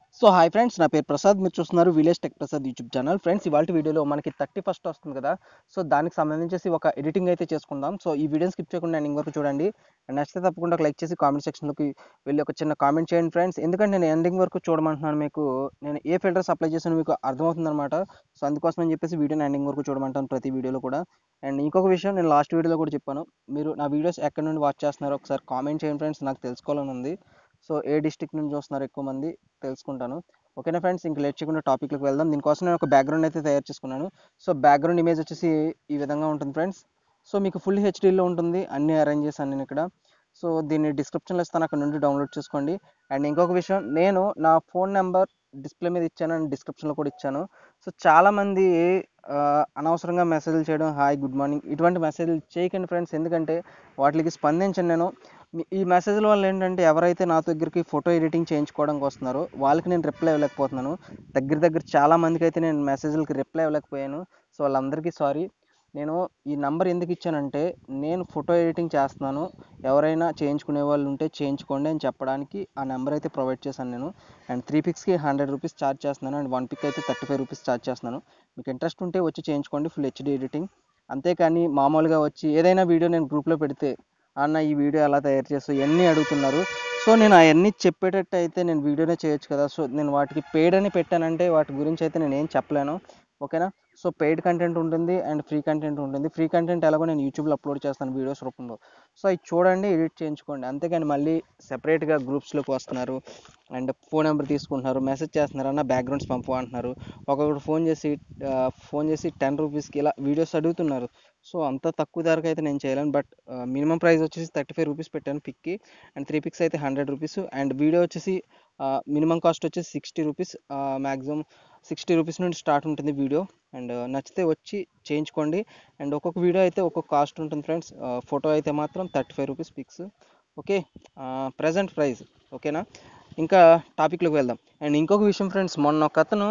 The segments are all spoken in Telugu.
సో హాయ్ ఫ్రెండ్స్ నా పేరు ప్రసాద్ మీరు చూస్తున్నారు village tech Prasad YouTube channel friends ఇవాళ వీడియోలో మనకి థర్టీ ఫస్ట్ వస్తుంది కదా సో దానికి సంబంధించేసి ఒక ఎడిటింగ్ అయితే చేసుకుందాం సో ఈ వీడియోని స్కిప్ చేయకుండా ఎండింగ్ వరకు చూడండి And నచ్చితే తప్పకుండా ఒక లైక్ చేసి కామెంట్ సెక్షన్లోకి వెళ్ళి ఒక చిన్న కామెంట్ చేయండి ఫ్రెండ్స్ ఎందుకంటే నేను ఎండింగ్ వరకు చూడమంటున్నాను మీకు నేను ఏ ఫిల్టర్స్ అప్లై చేసాను మీకు అర్థమవుతుంది అనమాట సో అందుకోసం అని చెప్పేసి వీడియోని ఎండింగ్ వరకు చూడమంటాను ప్రతి వీడియోలో కూడా అండ్ ఇంకొక విషయం నేను లాస్ట్ వీడియోలో కూడా చెప్పాను మీరు నా వీడియోస్ ఎక్కడి నుండి వాచ్ చేస్తున్నారో ఒకసారి కామెంట్ చేయండి ఫ్రెండ్స్ నాకు తెలుసుకోవాలని ఉంది సో ఏ డిస్టిక్ నుంచి చూస్తున్నారు ఎక్కువ మంది తెలుసుకుంటాను ఓకేనా ఫ్రెండ్స్ ఇంక లేట్ చేయకుండా టాపిక్లోకి వెళ్దాం దీనికోసం నేను ఒక బ్యాక్గ్రౌండ్ అయితే తయారు చేసుకున్నాను సో బ్యాక్గ్రౌండ్ ఇమేజ్ వచ్చేసి ఈ విధంగా ఉంటుంది ఫ్రెండ్స్ సో మీకు ఫుల్ హెచ్డీలో ఉంటుంది అన్ని అరేంజ్ చేశాను నేను ఇక్కడ సో దీన్ని డిస్క్రిప్షన్లో ఇస్తాను అక్కడ నుండి డౌన్లోడ్ చేసుకోండి అండ్ ఇంకొక విషయం నేను నా ఫోన్ నెంబర్ డిస్ప్లే మీద ఇచ్చాను అండ్ డిస్క్రిప్షన్లో కూడా ఇచ్చాను సో చాలామంది ఆ, అనవసరంగా మెసేజ్లు చేయడం హాయ్ గుడ్ మార్నింగ్ ఇటువంటి మెసేజ్లు చేయకండి ఫ్రెండ్స్ ఎందుకంటే వాటికి స్పందించండి నేను మీ- ఈ మెసేజ్ల వల్ల ఏంటంటే ఎవరైతే నా దగ్గరికి ఫోటో ఎడిటింగ్ చేయించుకోవడానికి వస్తున్నారో వాళ్ళకి నేను రిప్లై ఇవ్వలేకపోతున్నాను దగ్గర దగ్గర చాలా మందికి అయితే నేను మెసేజ్లకి రిప్లై ఇవ్వలేకపోయాను సో వాళ్ళందరికీ సారీ నేను ఈ నంబర్ ఎందుకు ఇచ్చానంటే నేను ఫోటో ఎడిటింగ్ చేస్తున్నాను ఎవరైనా చేయించుకునే వాళ్ళు ఉంటే చేయించుకోండి అని చెప్పడానికి ఆ నెంబర్ అయితే ప్రొవైడ్ చేశాను నేను అండ్ త్రీ పిక్స్కి హండ్రెడ్ రూపీస్ ఛార్జ్ చేస్తున్నాను అండ్ వన్ పిక్ అయితే థర్టీ ఫైవ్ రూపీస్ ఛార్జ్ చేస్తున్నాను మీకు ఇంట్రెస్ట్ ఉంటే వచ్చి చేయించుకోండి ఫుల్ హెచ్డి ఎడిటింగ్ అంతేకాని మామూలుగా వచ్చి ఏదైనా వీడియో నేను గ్రూప్లో పెడితే అన్న ఈ వీడియో ఎలా తయారు చేస్తావు ఇవన్నీ అడుగుతున్నారు సో నేను అవన్నీ చెప్పేటట్టు అయితే నేను వీడియోనే చేయొచ్చు కదా సో నేను వాటికి పెయిడ్ అని పెట్టానంటే వాటి గురించి అయితే నేను ఏం చెప్పలేను ఓకేనా సో పెయిడ్ కంటెంట్ ఉంటుంది అండ్ ఫ్రీ కంటెంట్ ఉంటుంది ఫ్రీ కంటెంట్ ఎలాగో నేను యూట్యూబ్లో అప్లోడ్ చేస్తాను వీడియోస్ రూపంలో సో అవి చూడండి ఎడిట్ చేయించుకోండి అంతేగాని మళ్ళీ సెపరేట్గా గ్రూప్స్లోకి వస్తున్నారు అండ్ ఫోన్ నెంబర్ తీసుకుంటున్నారు మెసేజ్ చేస్తున్నారు అన్న బ్యాక్గ్రౌండ్స్ పంపు అంటున్నారు ఒక్కొక్కరు ఫోన్ చేసి ఫోన్ చేసి టెన్ రూపీస్కి ఇలా వీడియోస్ అడుగుతున్నారు సో అంత తక్కువ ధరకు అయితే నేను చేయలేను బట్ మినిమం ప్రైస్ వచ్చేసి థర్టీ ఫైవ్ రూపీస్ పెట్టాను పిక్కి అండ్ త్రీ పిక్స్ అయితే హండ్రెడ్ రూపీస్ అండ్ వీడియో వచ్చేసి మినిమం కాస్ట్ వచ్చేసి sixty rupees maximum sixty rupees నుండి స్టార్ట్ ఉంటుంది వీడియో అండ్ నచ్చితే వచ్చి చేయించుకోండి అండ్ ఒక్కొక్క వీడియో అయితే ఒక్కొక్క కాస్ట్ ఉంటుంది ఫ్రెండ్స్ ఫోటో అయితే మాత్రం thirty five rupees pics okay present price ఓకేనా ఇంకా టాపిక్లోకి వెళ్దాం అండ్ ఇంకొక విషయం ఫ్రెండ్స్ మొన్న ఒక అతను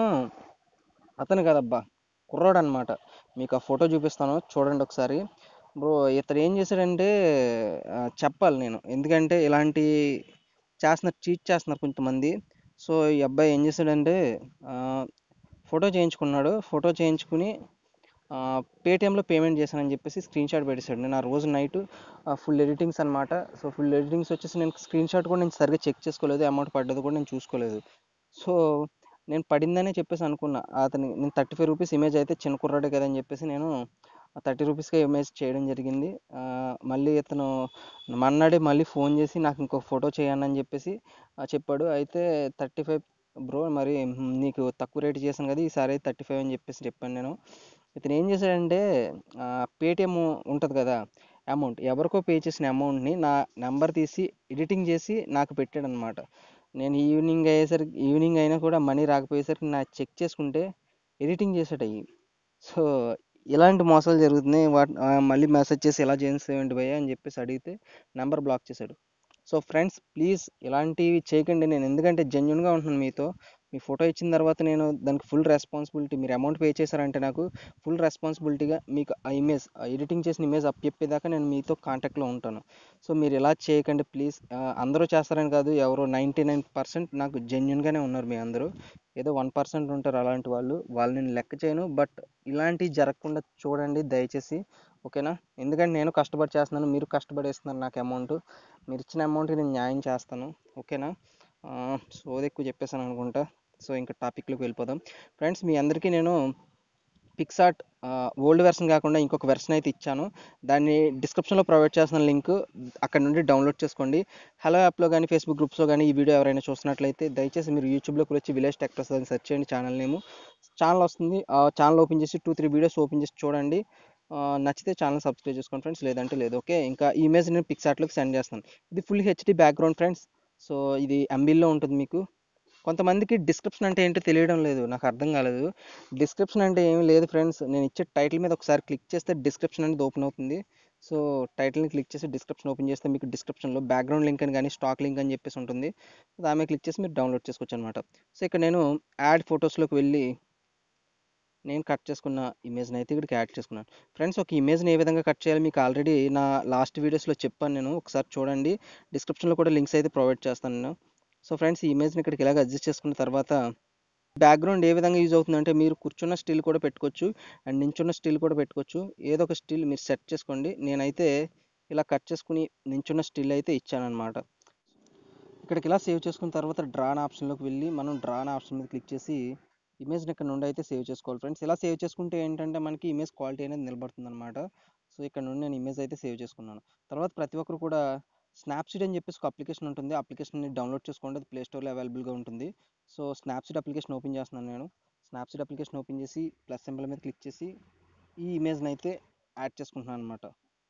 అతను కదబ్బా కుర్రాడు అనమాట మీకు ఆ ఫోటో చూపిస్తాను చూడండి ఒకసారి బ్రో ఇతను ఏం చేశాడంటే ఆ, చెప్పాలి నేను ఎందుకంటే ఇలాంటి చేస్తున్నారు చీట్ చేస్తున్నారు కొంతమంది సో ఈ అబ్బాయి ఏం చేశాడంటే ఆ, ఫోటో చేయించుకున్నాడు ఫోటో చేయించుకుని పేటిఎంలో పేమెంట్ చేశానని చెప్పేసి స్క్రీన్ షాట్ పెట్టేశాడు నేను ఆ రోజు నైట్ ఫుల్ ఎడిటింగ్స్ అనమాట సో ఫుల్ ఎడిటింగ్స్ వచ్చేసి నేను స్క్రీన్ షాట్ కూడా నేను సరిగ్గా చెక్ చేసుకోలేదు అమౌంట్ పడ్డది కూడా నేను చూసుకోలేదు సో నేను పడిందనే చెప్పేసి అనుకున్నా అతని నేను థర్టీ ఫైవ్ రూపీస్ ఇమేజ్ అయితే చిన్న కుర్రాడే కదా అని చెప్పేసి నేను థర్టీ రూపీస్కే ఇమేజ్ చేయడం జరిగింది ఆ, మళ్ళీ ఇతను మన్నాడే మళ్ళీ ఫోన్ చేసి నాకు ఇంకొక ఫోటో చేయండి అని చెప్పేసి ఆ, చెప్పాడు అయితే థర్టీ ఫైవ్ బ్రో మరి మ్, నీకు తక్కువ రేట్ చేశాను కదా ఈసారి అయితే థర్టీ ఫైవ్ అని చెప్పేసి చెప్పాను నేను ఇతను ఏం చేశాడంటే పేటిఎం ఉంటుంది కదా అమౌంట్ ఎవరికో పే చేసిన అమౌంట్ని నా నెంబర్ తీసి ఎడిటింగ్ చేసి నాకు పెట్టాడు అనమాట నేను ఈవినింగ్ అయ్యేసరికి ఈవినింగ్ అయినా కూడా మనీ రాకపోయేసరికి నా చెక్ చేసుకుంటే ఎడిటింగ్ చేసాడు అయ్యి సో ఇలాంటి మోసాలు జరుగుతున్నాయి వాటి ఆ, మళ్ళీ మెసేజ్ చేసి ఎలా చేసేయండి భయ్య అని చెప్పేసి అడిగితే నెంబర్ బ్లాక్ చేశాడు సో ఫ్రెండ్స్ ప్లీజ్ ఇలాంటివి చేయకండి నేను ఎందుకంటే జెన్యున్గా ఉంటున్నాను మీతో మీ ఫోటో ఇచ్చిన తర్వాత నేను దానికి ఫుల్ రెస్పాన్సిబిలిటీ మీరు అమౌంట్ పే చేశారంటే నాకు ఫుల్ రెస్పాన్సిబిలిటీగా మీకు ఆ ఇమేజ్ ఎడిటింగ్ చేసిన ఇమేజ్ అప్ చెప్పేదాకా నేను మీతో కాంటాక్ట్లో ఉంటాను సో మీరు ఇలా చేయకండి ప్లీజ్ అందరూ చేస్తారని కాదు ఎవరో నైంటీ నైన్ పర్సెంట్ నాకు జెన్యున్గానే ఉన్నారు మీ అందరూ ఏదో వన్ పర్సెంట్ ఉంటారు అలాంటి వాళ్ళు వాళ్ళు నేను లెక్క చేయను బట్ ఇలాంటివి జరగకుండా చూడండి దయచేసి ఓకేనా ఎందుకంటే నేను కష్టపడి చేస్తున్నాను మీరు కష్టపడేస్తున్నారు నాకు అమౌంట్ మీరు ఇచ్చిన అమౌంట్కి నేను న్యాయం చేస్తాను ఓకేనా ఆ, సోది ఎక్కువ చెప్పేసాను అనుకుంటా సో ఇంకా టాపిక్లోకి వెళ్ళిపోదాం ఫ్రెండ్స్ మీ అందరికీ నేను పిక్సార్ట్ ఓల్డ్ వెర్షన్ కాకుండా ఇంకొక వెర్షన్ అయితే ఇచ్చాను దాన్ని డిస్క్రిప్షన్లో ప్రొవైడ్ చేస్తున్న లింక్ అక్కడ నుండి డౌన్లోడ్ చేసుకోండి హలో యాప్లో కానీ ఫేస్బుక్ గ్రూప్స్లో కానీ ఈ వీడియో ఎవరైనా చూస్తున్నట్లయితే దయచేసి మీరు యూట్యూబ్లోకి వచ్చి విలేజ్ టెక్టర్స్ అని సెర్చ్ చేయండి ఛానల్ నేము ఛానల్ వస్తుంది ఆ ఛానల్ ఓపెన్ చేసి టూ త్రీ వీడియోస్ ఓపెన్ చేసి చూడండి ఆ, నచ్చితే ఛానల్ సబ్స్క్రైబ్ చేసుకోండి ఫ్రెండ్స్ లేదంటే లేదు ఓకే ఇంకా ఈ ఇమేజ్ నేను పిక్సార్ట్లోకి సెండ్ చేస్తాను ఇది full HD background friends so ఇది ఎంబీల్లో ఉంటుంది మీకు కొంతమందికి డిస్క్రిప్షన్ అంటే ఏంటో తెలియడం లేదు నాకు అర్థం కాలేదు డిస్క్రిప్షన్ అంటే ఏమీ లేదు ఫ్రెండ్స్ నేను ఇచ్చే టైటిల్ మీద ఒకసారి క్లిక్ చేస్తే డిస్క్రిప్షన్ అనేది ఓపెన్ అవుతుంది సో టైటిల్ని క్లిక్ చేసి డిస్క్రిప్షన్ ఓపెన్ చేస్తే మీకు డిస్క్రిప్షన్లో బ్యాక్గ్రౌండ్ లింక్ అని కానీ స్టాక్ లింక్ అని చెప్పేసి ఉంటుంది దాని మీద క్లిక్ చేసి మీరు డౌన్లోడ్ చేసుకోవచ్చు అనమాట సో ఇక్కడ నేను యాడ్ ఫొటోస్లోకి వెళ్ళి నేను కట్ చేసుకున్న ఇమేజ్ని అయితే ఇక్కడికి యాడ్ చేసుకున్నాను ఫ్రెండ్స్ ఒక ఇమేజ్ని ఏ విధంగా కట్ చేయాలి మీకు ఆల్రెడీ నా లాస్ట్ వీడియోస్లో చెప్పాను నేను ఒకసారి చూడండి డిస్క్రిప్షన్లో కూడా లింక్స్ అయితే ప్రొవైడ్ చేస్తాను నేను సో ఫ్రెండ్స్ ఈ ఇమేజ్ని ఇక్కడికి ఇలాగ అడ్జస్ట్ చేసుకున్న తర్వాత బ్యాక్గ్రౌండ్ ఏ విధంగా యూజ్ అవుతుందంటే మీరు కూర్చున్న స్టిల్ కూడా పెట్టుకోవచ్చు అండ్ నించున్న స్టిల్ కూడా పెట్టుకోవచ్చు ఏదో ఒక స్టిల్ మీరు సెట్ చేసుకోండి నేనైతే ఇలా కట్ చేసుకుని నించున్న స్టిల్ అయితే ఇచ్చానమాట ఇక్కడికి ఇలా సేవ్ చేసుకున్న తర్వాత డ్రాన్ ఆప్షన్లోకి వెళ్ళి మనం డ్రాన్ ఆప్షన్ మీద క్లిక్ చేసి ఇమేజ్ని ఇక్కడ నుండి అయితే సేవ్ చేసుకోవాలి ఫ్రెండ్స్ ఇలా సేవ్ చేసుకుంటే ఏంటంటే మనకి ఇమేజ్ క్వాలిటీ అనేది నిలబడుతుంది అనమాట సో ఇక్కడ నుండి నేను ఇమేజ్ అయితే సేవ్ చేసుకున్నాను తర్వాత ప్రతి ఒక్కరు కూడా స్నాప్సీడ్ అని చెప్పేసి ఒక అప్లికేషన్ ఉంటుంది అప్లికేషన్ని డౌన్లోడ్ చేసుకోండి అది ప్లే స్టోర్లో అవైలబుల్గా ఉంటుంది సో స్నాప్సీడ్ అప్లికేషన్ ఓపెన్ చేస్తున్నాను నేను స్నాప్సీడ్ అప్లికేషన్ ఓపెన్ చేసి ప్లస్ సింబల్ మీద క్లిక్ చేసి ఈ ఇమేజ్ని అయితే యాడ్ చేసుకుంటున్నాను అనమాట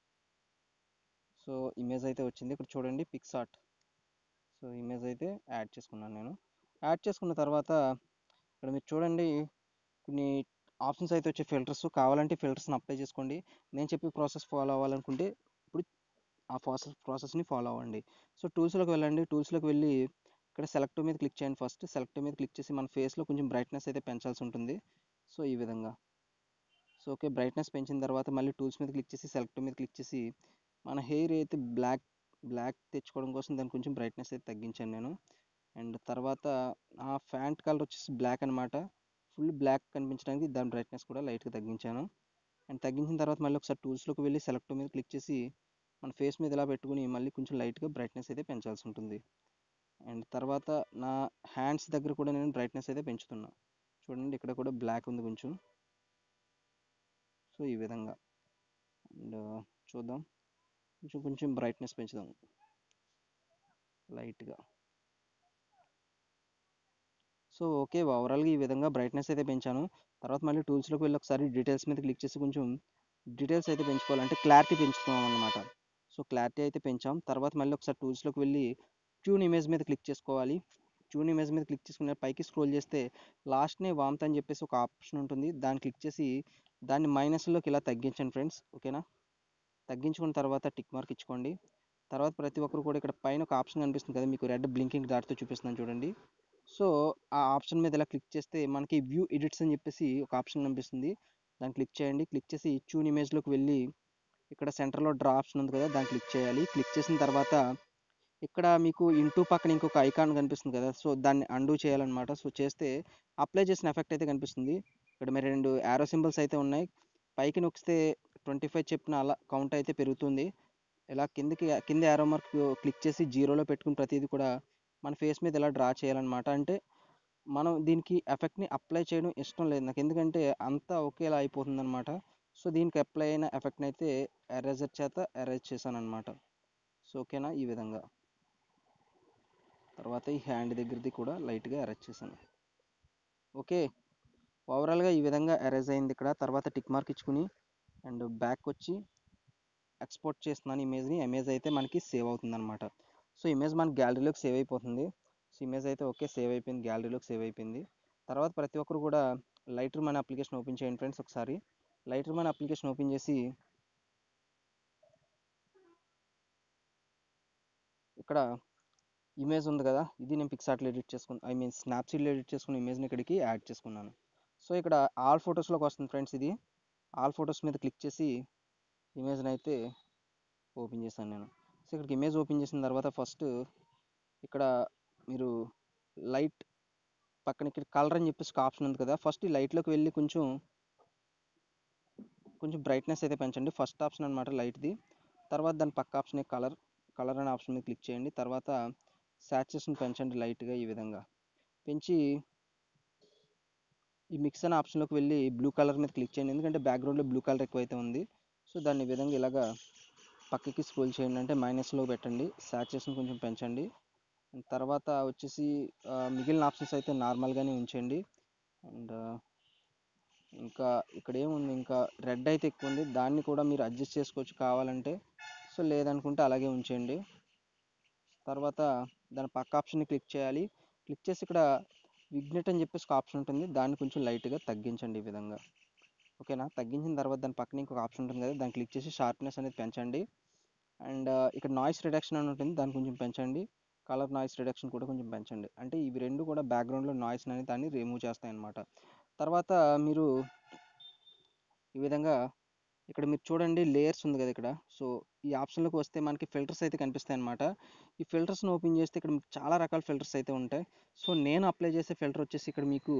సో ఇమేజ్ అయితే వచ్చింది ఇక్కడ చూడండి పిక్సార్ట్ సో ఇమేజ్ అయితే యాడ్ చేసుకున్నాను నేను యాడ్ చేసుకున్న తర్వాత ఇక్కడ మీరు చూడండి కొన్ని ఆప్షన్స్ అయితే వచ్చే ఫిల్టర్స్ కావాలంటే ఫిల్టర్స్ని అప్లై చేసుకోండి నేను చెప్పి ప్రాసెస్ ఫాలో అవ్వాలనుకుంటే ఇప్పుడు ఆ ప్రాసెస్ ప్రాసెస్ని ఫాలో అవ్వండి సో టూల్స్లోకి వెళ్ళండి టూల్స్లోకి వెళ్ళి ఇక్కడ సెలెక్ట్ మీద క్లిక్ చేయండి ఫస్ట్ సెలెక్ట్ మీద క్లిక్ చేసి మన ఫేస్లో కొంచెం బ్రైట్నెస్ అయితే పెంచాల్సి ఉంటుంది సో ఈ విధంగా సో ఓకే బ్రైట్నెస్ పెంచిన తర్వాత మళ్ళీ టూల్స్ మీద క్లిక్ చేసి సెలెక్ట్ మీద క్లిక్ చేసి మన హెయిర్ అయితే బ్లాక్ బ్లాక్ తెచ్చుకోవడం కోసం దాన్ని కొంచెం బ్రైట్నెస్ అయితే తగ్గించాను నేను అండ్ తర్వాత ఆ ఫ్యాంట్ కలర్ వచ్చేసి బ్లాక్ అనమాట ఫుల్ బ్లాక్ కనిపించడానికి దాని బ్రైట్నెస్ కూడా లైట్గా తగ్గించాను అండ్ తగ్గించిన తర్వాత మళ్ళీ ఒకసారి టూల్స్లోకి వెళ్ళి సెలెక్ట్ మీద క్లిక్ చేసి మన ఫేస్ మీద ఇలా పెట్టుకుని మళ్ళీ కొంచెం లైట్గా బ్రైట్నెస్ అయితే పెంచాల్సి ఉంటుంది అండ్ తర్వాత నా హ్యాండ్స్ దగ్గర కూడా నేను బ్రైట్నెస్ అయితే పెంచుతున్నా చూడండి ఇక్కడ కూడా బ్లాక్ ఉంది కొంచెం సో ఈ విధంగా అండ్ చూద్దాం కొంచెం కొంచెం బ్రైట్నెస్ పెంచుదాం లైట్గా సో ఓకే ఓవరాల్గా ఈ విధంగా బ్రైట్నెస్ అయితే పెంచాను తర్వాత మళ్ళీ టూల్స్లోకి వెళ్ళి ఒకసారి డీటెయిల్స్ మీద క్లిక్ చేసి కొంచెం డీటెయిల్స్ అయితే పెంచుకోవాలంటే క్లారిటీ పెంచుతున్నాం అన్నమాట సో క్లారిటీ అయితే పెంచాం తర్వాత మళ్ళీ ఒకసారి టూల్స్లోకి వెళ్ళి ట్యూన్ ఇమేజ్ మీద క్లిక్ చేసుకోవాలి ట్యూన్ ఇమేజ్ మీద క్లిక్ చేసుకునే పైకి స్క్రోల్ చేస్తే లాస్ట్నే వామ్త్ అని చెప్పేసి ఒక ఆప్షన్ ఉంటుంది దాన్ని క్లిక్ చేసి దాన్ని మైనస్లోకి ఇలా తగ్గించండి ఫ్రెండ్స్ ఓకేనా తగ్గించుకున్న తర్వాత టిక్ మార్క్ ఇచ్చుకోండి తర్వాత ప్రతి ఒక్కరు కూడా ఇక్కడ పైన ఒక ఆప్షన్ కనిపిస్తుంది కదా మీకు రెడ్ బ్లింకింగ్ దాటితో చూపిస్తున్నాను చూడండి సో ఆ ఆప్షన్ మీద ఇలా క్లిక్ చేస్తే మనకి వ్యూ ఎడిట్స్ అని చెప్పేసి ఒక ఆప్షన్ కనిపిస్తుంది దాన్ని క్లిక్ చేయండి క్లిక్ చేసి ట్యూన్ ఇమేజ్లోకి వెళ్ళి ఇక్కడ సెంటర్లో డ్రా ఆప్షన్ ఉంది కదా దాన్ని క్లిక్ చేయాలి క్లిక్ చేసిన తర్వాత ఇక్కడ మీకు ఇంటూ పక్కన ఇంకొక ఐకాన్ కనిపిస్తుంది కదా సో దాన్ని అండూ చేయాలన్నమాట సో చేస్తే అప్లై చేసిన ఎఫెక్ట్ అయితే కనిపిస్తుంది ఇక్కడ మరి రెండు యారో సింబల్స్ అయితే ఉన్నాయి పైకి నొక్కితే ట్వంటీ ఫైవ్ చెప్పిన అలా కౌంట్ అయితే పెరుగుతుంది ఇలా కిందకి కింద యారో మార్క్ క్లిక్ చేసి జీరోలో పెట్టుకుని ప్రతిదీ కూడా మన ఫేస్ మీద ఇలా డ్రా చేయాలన్నమాట అంటే మనం దీనికి ఎఫెక్ట్ని అప్లై చేయడం ఇష్టం లేదు నాకు ఎందుకంటే అంతా ఒకేలా అయిపోతుంది అనమాట సో దీనికి అప్లై అయిన ఎఫెక్ట్ని అయితే ఎరేజర్ చేత ఎరేజ్ చేశాను అనమాట సో ఓకేనా ఈ విధంగా తర్వాత ఈ హ్యాండ్ దగ్గరది కూడా లైట్గా ఎరేజ్ చేశాను ఓకే ఓవరాల్గా ఈ విధంగా ఎరేజ్ అయింది ఇక్కడ తర్వాత టిక్ మార్క్ ఇచ్చుకుని అండ్ బ్యాక్ వచ్చి ఎక్స్పోర్ట్ చేస్తున్నాను ఇమేజ్ని ఇమేజ్ అయితే మనకి సేవ్ అవుతుంది అనమాట సో ఇమేజ్ మన గ్యాలరీలోకి సేవ్ అయిపోతుంది సో ఇమేజ్ అయితే ఓకే సేవ్ అయిపోయింది గ్యాలరీలోకి సేవ్ అయిపోయింది తర్వాత ప్రతి ఒక్కరు కూడా లైటర్ మన అప్లికేషన్ ఓపెన్ చేయండి ఫ్రెండ్స్ ఒకసారి లైటర్ మన అప్లికేషన్ ఓపెన్ చేసి ఇక్కడ ఇమేజ్ ఉంది కదా ఇది నేను పిక్సార్ట్లో ఎడిట్ చేసుకుని ఐ మీన్ స్నాప్సీడ్లో ఎడిట్ చేసుకున్న ఇమేజ్ని ఇక్కడికి యాడ్ చేసుకున్నాను సో ఇక్కడ ఆల్ ఫొటోస్లోకి వస్తుంది ఫ్రెండ్స్ ఇది ఆల్ ఫొటోస్ మీద క్లిక్ చేసి ఇమేజ్ని అయితే ఓపెన్ చేశాను నేను సో ఇక్కడికి ఇమేజ్ ఓపెన్ చేసిన తర్వాత ఫస్ట్ ఇక్కడ మీరు లైట్ పక్కన ఇక్కడ కలర్ అని చెప్పేసి ఒక ఆప్షన్ ఉంది కదా ఫస్ట్ ఈ లైట్లోకి వెళ్ళి కొంచెం కొంచెం బ్రైట్నెస్ అయితే పెంచండి ఫస్ట్ ఆప్షన్ అనమాట లైట్ది తర్వాత దాని పక్క ఆప్షన్ కలర్ కలర్ అనే ఆప్షన్ మీద క్లిక్ చేయండి తర్వాత శాచురేషన్ పెంచండి లైట్గా ఈ విధంగా పెంచి ఈ మిక్స్ అనే ఆప్షన్లోకి వెళ్ళి బ్లూ కలర్ మీద క్లిక్ చేయండి ఎందుకంటే బ్యాక్గ్రౌండ్లో బ్లూ కలర్ ఎక్కువైతే ఉంది సో దాన్ని ఈ విధంగా ఇలాగా పక్కకి స్క్రోల్ చేయండి అంటే మైనస్లో పెట్టండి శాచురేషన్ కొంచెం పెంచండి అండ్ తర్వాత వచ్చేసి ఆ, మిగిలిన ఆప్షన్స్ అయితే నార్మల్గానే ఉంచండి అండ్ ఇంకా ఇక్కడ ఏముంది ఇంకా రెడ్ అయితే ఎక్కువ ఉంది దాన్ని కూడా మీరు అడ్జస్ట్ చేసుకోవచ్చు కావాలంటే సో లేదనుకుంటే అలాగే ఉంచేయండి తర్వాత దాని పక్క ఆప్షన్ని క్లిక్ చేయాలి క్లిక్ చేసి ఇక్కడ విగ్నెట్ అని చెప్పేసి ఒక ఆప్షన్ ఉంటుంది దాన్ని కొంచెం లైట్గా తగ్గించండి ఈ విధంగా ఓకేనా తగ్గించిన తర్వాత దాని పక్కన ఇంకొక ఆప్షన్ ఉంటుంది కదా దాన్ని క్లిక్ చేసి షార్ప్నెస్ అనేది పెంచండి అండ్ ఇక్కడ నాయిస్ రిడక్షన్ అని ఉంటుంది దాన్ని కొంచెం పెంచండి కలర్ నాయిస్ రిడక్షన్ కూడా కొంచెం పెంచండి అంటే ఇవి రెండు కూడా బ్యాక్గ్రౌండ్లో నాయిస్ అనేది దాన్ని రిమూవ్ చేస్తాయి అన్నమాట తర్వాత మీరు ఈ విధంగా ఇక్కడ మీరు చూడండి లేయర్స్ ఉంది కదా ఇక్కడ సో ఈ ఆప్షన్లోకి వస్తే మనకి ఫిల్టర్స్ అయితే కనిపిస్తాయి అనమాట ఈ ఫిల్టర్స్ని ఓపెన్ చేస్తే ఇక్కడ మీకు చాలా రకాల ఫిల్టర్స్ అయితే ఉంటాయి సో నేను అప్లై చేసే ఫిల్టర్ వచ్చేసి ఇక్కడ మీకు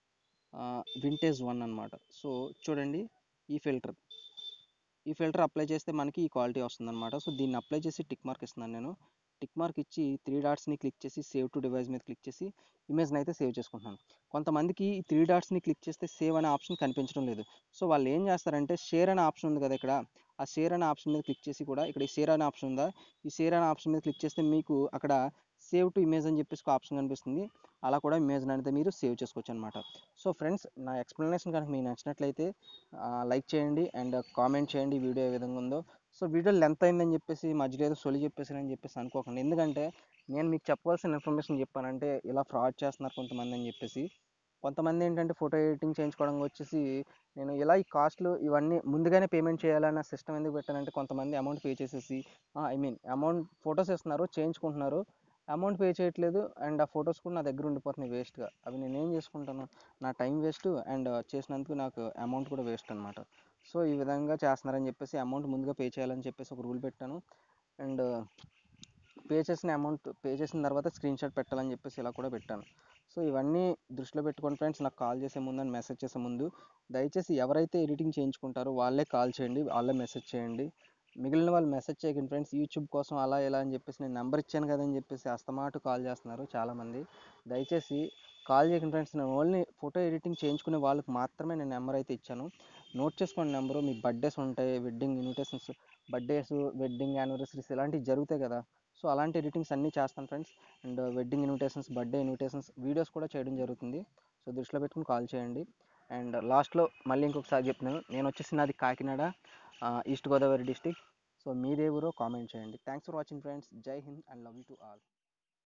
వింటేజ్ వన్ అనమాట సో చూడండి ఈ ఫిల్టర్ ఈ ఫిల్టర్ అప్లై చేస్తే మనకి ఈ క్వాలిటీ వస్తుంది అనమాట సో దీన్ని అప్లై చేసి టిక్ మార్క్ ఇస్తున్నాను నేను టిక్ మార్క్ ఇచ్చి త్రీ డాట్స్ని క్లిక్ చేసి సేవ్ టు డివైస్ మీద క్లిక్ చేసి ఇమేజ్ని అయితే సేవ్ చేసుకుంటున్నాను కొంతమందికి ఈ త్రీ డాట్స్ని క్లిక్ చేస్తే సేవ్ అనే ఆప్షన్ కనిపించడం లేదు సో వాళ్ళు ఏం చేస్తారంటే షేర్ అనే ఆప్షన్ ఉంది కదా ఇక్కడ ఆ షేర్ అనే ఆప్షన్ మీద క్లిక్ చేసి కూడా ఇక్కడ ఈ షేర్ అనే ఆప్షన్ ఉందా ఈ షేర్ అనే ఆప్షన్ మీద క్లిక్ చేస్తే మీకు అక్కడ సేవ్ టు ఇమేజ్ అని చెప్పేసి ఒక ఆప్షన్ కనిపిస్తుంది అలా కూడా ఇమేజ్ అనేది మీరు సేవ్ చేసుకోవచ్చు అనమాట సో ఫ్రెండ్స్ నా ఎక్స్ప్లెనేషన్ కనుక మీకు నచ్చినట్లయితే లైక్ చేయండి అండ్ కామెంట్ చేయండి ఈ వీడియో ఏ విధంగా ఉందో సో వీడియో లెంత్ అయిందని చెప్పేసి మధ్యలో ఏదో సొలి చెప్పేసానని చెప్పేసి అనుకోకండి ఎందుకంటే నేను మీకు చెప్పవలసిన ఇన్ఫర్మేషన్ చెప్పానంటే ఇలా ఫ్రాడ్ చేస్తున్నారు కొంతమంది అని చెప్పేసి కొంతమంది ఏంటంటే ఫోటో ఎడిటింగ్ చేయించుకోవడం వచ్చేసి నేను ఇలా ఈ కాస్ట్లు ఇవన్నీ ముందుగానే పేమెంట్ చేయాలన్న సిస్టమ్ ఎందుకు పెట్టానంటే కొంతమంది అమౌంట్ పే చేసేసి ఐ మీన్ అమౌంట్ ఫొటోస్ ఇస్తున్నారు చేయించుకుంటున్నారు అమౌంట్ పే చేయట్లేదు అండ్ ఆ ఫొటోస్ కూడా నా దగ్గర ఉండిపోతున్నాయి వేస్ట్గా అవి నేను ఏం చేసుకుంటాను నా టైం వేస్ట్ అండ్ చేసినందుకు నాకు అమౌంట్ కూడా వేస్ట్ అనమాట సో ఈ విధంగా చేస్తున్నారని చెప్పేసి అమౌంట్ ముందుగా పే చేయాలని చెప్పేసి ఒక రూల్ పెట్టాను అండ్ పే చేసిన అమౌంట్ పే చేసిన తర్వాత స్క్రీన్ షాట్ పెట్టాలని చెప్పేసి ఇలా కూడా పెట్టాను సో ఇవన్నీ దృష్టిలో పెట్టుకోండి ఫ్రెండ్స్ నాకు కాల్ చేసే ముందు అండ్ మెసేజ్ చేసే ముందు దయచేసి ఎవరైతే ఎడిటింగ్ చేయించుకుంటారో వాళ్ళే కాల్ చేయండి వాళ్ళే మెసేజ్ చేయండి మిగిలిన వాళ్ళు మెసేజ్ చేయకండి ఫ్రెండ్స్ యూట్యూబ్ కోసం అలా ఇలా అని చెప్పేసి నేను నెంబర్ ఇచ్చాను కదని చెప్పేసి అస్తమాటు కాల్ చేస్తున్నారు చాలామంది దయచేసి కాల్ చేయకండి ఫ్రెండ్స్ నేను ఓన్లీ ఫోటో ఎడిటింగ్ చేయించుకునే వాళ్ళకి మాత్రమే నేను నెంబర్ అయితే ఇచ్చాను నోట్ చేసుకోండి నెంబరు మీ బర్త్డేస్ ఉంటాయి wedding invitations birthdays wedding anniversaries ఇలాంటివి జరుగుతాయి కదా సో అలాంటి ఎడిటింగ్స్ అన్నీ చేస్తాను friends and wedding invitations birthday invitations videos కూడా చేయడం జరుగుతుంది సో దృష్టిలో పెట్టుకుని కాల్ చేయండి అండ్ లాస్ట్లో మళ్ళీ ఇంకొకసారి చెప్తున్నాను నేను వచ్చేసి నాది Kakinada east Godavari district so మీదే ఊరో కామెంట్ చేయండి thanks for watching friends Jai Hind and love you to all